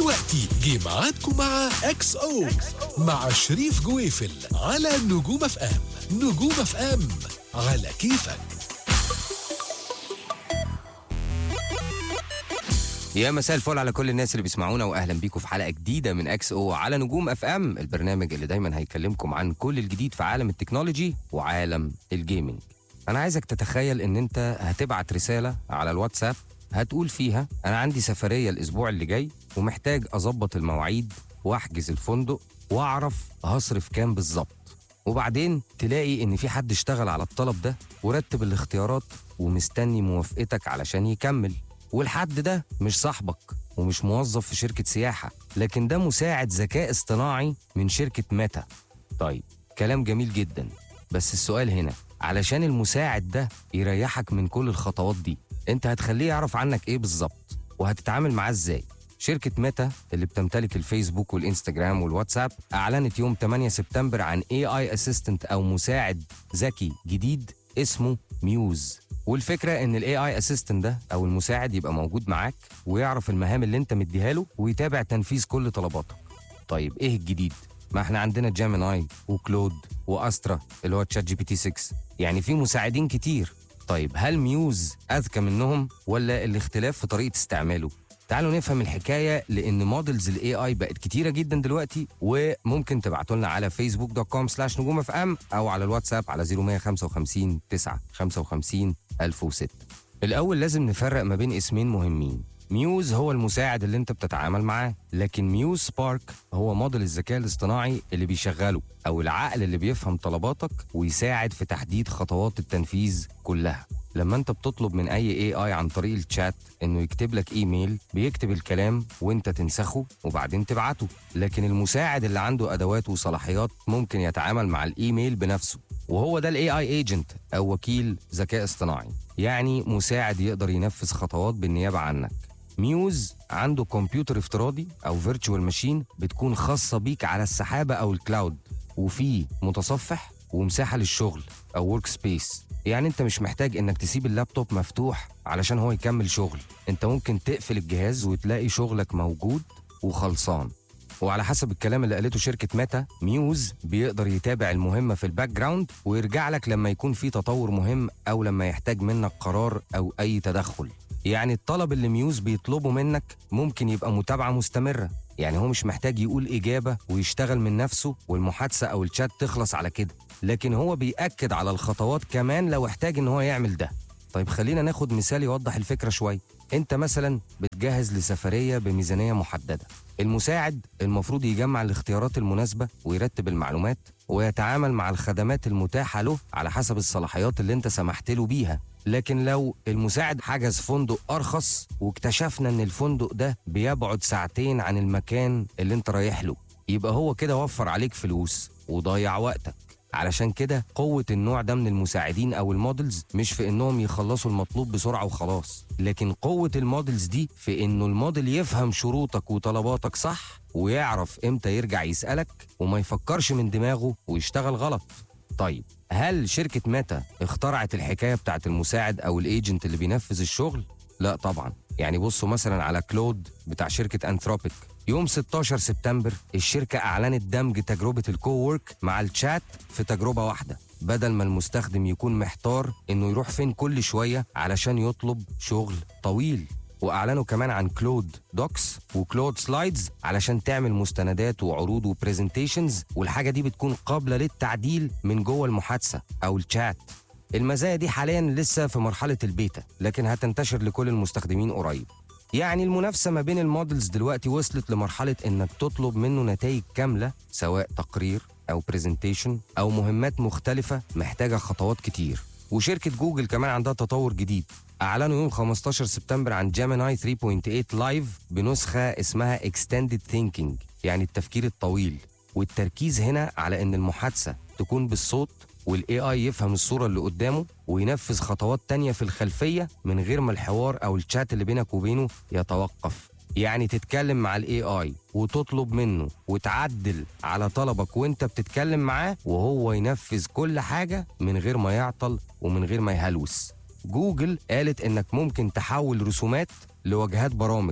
دلوقتي جه ميعادكم مع اكس او مع شريف جويفل على نجوم اف ام نجوم اف ام على كيفك يا مساء الفل على كل الناس اللي بيسمعونا واهلا بيكم في حلقه جديده من اكس او على نجوم اف ام البرنامج اللي دايما هيكلمكم عن كل الجديد في عالم التكنولوجي وعالم الجيمنج انا عايزك تتخيل ان انت هتبعت رساله على الواتساب هتقول فيها انا عندي سفريه الاسبوع اللي جاي ومحتاج اظبط المواعيد واحجز الفندق واعرف هصرف كام بالظبط وبعدين تلاقي ان في حد اشتغل على الطلب ده ورتب الاختيارات ومستني موافقتك علشان يكمل والحد ده مش صاحبك ومش موظف في شركة سياحة لكن ده مساعد ذكاء اصطناعي من شركة ميتا طيب كلام جميل جدا بس السؤال هنا علشان المساعد ده يريحك من كل الخطوات دي انت هتخليه يعرف عنك ايه بالظبط وهتتعامل معاه ازاي شركة ميتا اللي بتمتلك الفيسبوك والانستجرام والواتساب أعلنت يوم 8 سبتمبر عن AI Assistant أو مساعد ذكي جديد اسمه ميوز والفكرة إن الاي اي اسيستنت ده أو المساعد يبقى موجود معاك ويعرف المهام اللي أنت مديها له ويتابع تنفيذ كل طلباتك. طيب إيه الجديد؟ ما احنا عندنا جيميناي وكلود واسترا اللي هو تشات جي بي تي 6 يعني في مساعدين كتير طيب هل ميوز اذكى منهم ولا الاختلاف في طريقه استعماله تعالوا نفهم الحكايه لان موديلز الاي اي بقت كتيره جدا دلوقتي وممكن تبعتوا لنا على فيسبوك دوت كوم سلاش نجوم اف ام او على الواتساب على 0155 9 55 1006 الاول لازم نفرق ما بين اسمين مهمين ميوز هو المساعد اللي انت بتتعامل معاه لكن ميوز سبارك هو موديل الذكاء الاصطناعي اللي بيشغله او العقل اللي بيفهم طلباتك ويساعد في تحديد خطوات التنفيذ كلها لما انت بتطلب من اي اي اي عن طريق الشات انه يكتب لك ايميل بيكتب الكلام وانت تنسخه وبعدين تبعته لكن المساعد اللي عنده ادوات وصلاحيات ممكن يتعامل مع الايميل بنفسه وهو ده الاي اي ايجنت او وكيل ذكاء اصطناعي يعني مساعد يقدر ينفذ خطوات بالنيابه عنك ميوز عنده كمبيوتر افتراضي او فيرتشوال ماشين بتكون خاصه بيك على السحابه او الكلاود وفيه متصفح ومساحه للشغل او ورك سبيس يعني انت مش محتاج انك تسيب اللابتوب مفتوح علشان هو يكمل شغل انت ممكن تقفل الجهاز وتلاقي شغلك موجود وخلصان وعلى حسب الكلام اللي قالته شركة ميتا ميوز بيقدر يتابع المهمة في الباك جراوند ويرجع لك لما يكون في تطور مهم أو لما يحتاج منك قرار أو أي تدخل يعني الطلب اللي ميوز بيطلبه منك ممكن يبقى متابعة مستمرة يعني هو مش محتاج يقول إجابة ويشتغل من نفسه والمحادثة أو الشات تخلص على كده لكن هو بيأكد على الخطوات كمان لو احتاج إن هو يعمل ده طيب خلينا ناخد مثال يوضح الفكرة شوية انت مثلا بتجهز لسفرية بميزانية محددة المساعد المفروض يجمع الاختيارات المناسبة ويرتب المعلومات ويتعامل مع الخدمات المتاحة له على حسب الصلاحيات اللي انت سمحت له بيها لكن لو المساعد حجز فندق أرخص واكتشفنا إن الفندق ده بيبعد ساعتين عن المكان اللي انت رايح له يبقى هو كده وفر عليك فلوس وضيع وقتك علشان كده قوة النوع ده من المساعدين أو المودلز مش في إنهم يخلصوا المطلوب بسرعة وخلاص لكن قوة المودلز دي في إنه الموديل يفهم شروطك وطلباتك صح ويعرف إمتى يرجع يسألك وما يفكرش من دماغه ويشتغل غلط طيب هل شركة ميتا اخترعت الحكاية بتاعت المساعد أو الإيجنت اللي بينفذ الشغل؟ لا طبعا يعني بصوا مثلا على كلود بتاع شركة أنثروبيك يوم 16 سبتمبر الشركة أعلنت دمج تجربة الكوورك مع الشات في تجربة واحدة بدل ما المستخدم يكون محتار إنه يروح فين كل شوية علشان يطلب شغل طويل واعلنوا كمان عن كلود دوكس وكلود سلايدز علشان تعمل مستندات وعروض وبرزنتيشنز والحاجه دي بتكون قابله للتعديل من جوه المحادثه او الشات المزايا دي حاليا لسه في مرحله البيتا لكن هتنتشر لكل المستخدمين قريب يعني المنافسه ما بين المودلز دلوقتي وصلت لمرحله انك تطلب منه نتائج كامله سواء تقرير او برزنتيشن او مهمات مختلفه محتاجه خطوات كتير وشركه جوجل كمان عندها تطور جديد اعلنوا يوم 15 سبتمبر عن جيميناي 3.8 لايف بنسخه اسمها Extended Thinking يعني التفكير الطويل والتركيز هنا على ان المحادثه تكون بالصوت والاي اي يفهم الصوره اللي قدامه وينفذ خطوات تانية في الخلفيه من غير ما الحوار او الشات اللي بينك وبينه يتوقف يعني تتكلم مع الاي اي وتطلب منه وتعدل على طلبك وانت بتتكلم معاه وهو ينفذ كل حاجه من غير ما يعطل ومن غير ما يهلوس جوجل قالت انك ممكن تحول رسومات لواجهات برامج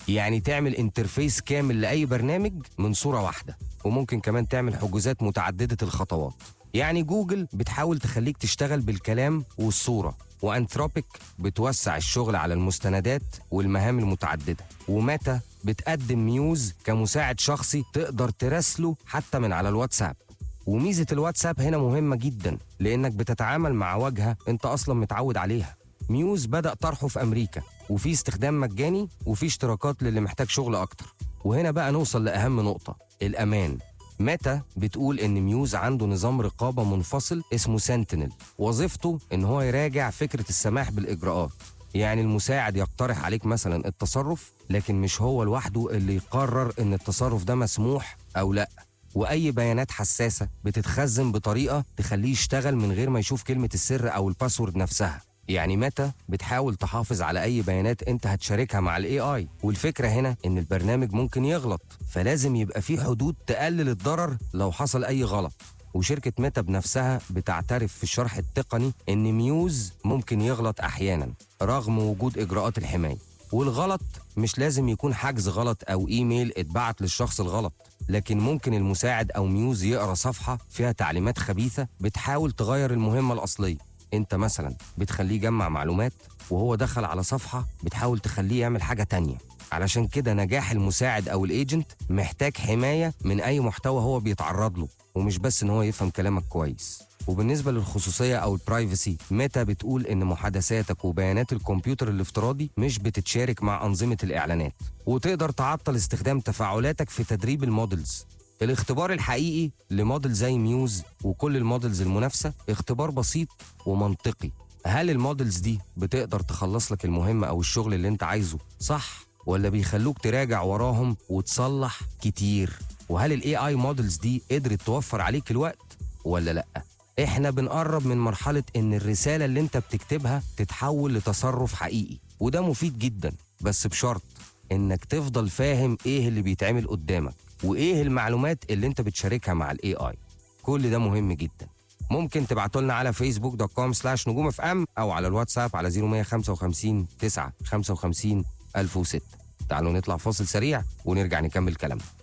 يعني تعمل انترفيس كامل لاي برنامج من صوره واحده وممكن كمان تعمل حجوزات متعدده الخطوات يعني جوجل بتحاول تخليك تشتغل بالكلام والصوره وانثروبيك بتوسع الشغل على المستندات والمهام المتعدده وميتا بتقدم ميوز كمساعد شخصي تقدر تراسله حتى من على الواتساب وميزه الواتساب هنا مهمه جدا لانك بتتعامل مع واجهه انت اصلا متعود عليها ميوز بدا طرحه في امريكا وفي استخدام مجاني وفي اشتراكات للي محتاج شغل اكتر وهنا بقى نوصل لاهم نقطه الامان ميتا بتقول ان ميوز عنده نظام رقابه منفصل اسمه سنتينل وظيفته ان هو يراجع فكره السماح بالاجراءات يعني المساعد يقترح عليك مثلا التصرف لكن مش هو لوحده اللي يقرر ان التصرف ده مسموح او لا واي بيانات حساسه بتتخزن بطريقه تخليه يشتغل من غير ما يشوف كلمه السر او الباسورد نفسها يعني متى بتحاول تحافظ على اي بيانات انت هتشاركها مع الاي اي والفكره هنا ان البرنامج ممكن يغلط فلازم يبقى في حدود تقلل الضرر لو حصل اي غلط وشركة ميتا بنفسها بتعترف في الشرح التقني إن ميوز ممكن يغلط أحيانا رغم وجود إجراءات الحماية والغلط مش لازم يكون حجز غلط أو إيميل اتبعت للشخص الغلط لكن ممكن المساعد أو ميوز يقرأ صفحة فيها تعليمات خبيثة بتحاول تغير المهمة الأصلية انت مثلا بتخليه يجمع معلومات وهو دخل على صفحة بتحاول تخليه يعمل حاجة تانية علشان كده نجاح المساعد او الايجنت محتاج حماية من اي محتوى هو بيتعرض له ومش بس ان هو يفهم كلامك كويس وبالنسبة للخصوصية أو البرايفسي ميتا بتقول إن محادثاتك وبيانات الكمبيوتر الافتراضي مش بتتشارك مع أنظمة الإعلانات وتقدر تعطل استخدام تفاعلاتك في تدريب المودلز الاختبار الحقيقي لموديل زي ميوز وكل المودلز المنافسة اختبار بسيط ومنطقي هل المودلز دي بتقدر تخلص لك المهمة أو الشغل اللي أنت عايزه صح ولا بيخلوك تراجع وراهم وتصلح كتير وهل الاي اي مودلز دي قدرت توفر عليك الوقت ولا لا احنا بنقرب من مرحلة ان الرسالة اللي انت بتكتبها تتحول لتصرف حقيقي وده مفيد جدا بس بشرط انك تفضل فاهم ايه اللي بيتعمل قدامك وايه المعلومات اللي انت بتشاركها مع الاي اي كل ده مهم جدا ممكن تبعتوا لنا على فيسبوك دوت كوم سلاش نجوم اف ام او على الواتساب على 0155 9 55 1006 تعالوا نطلع فاصل سريع ونرجع نكمل كلامنا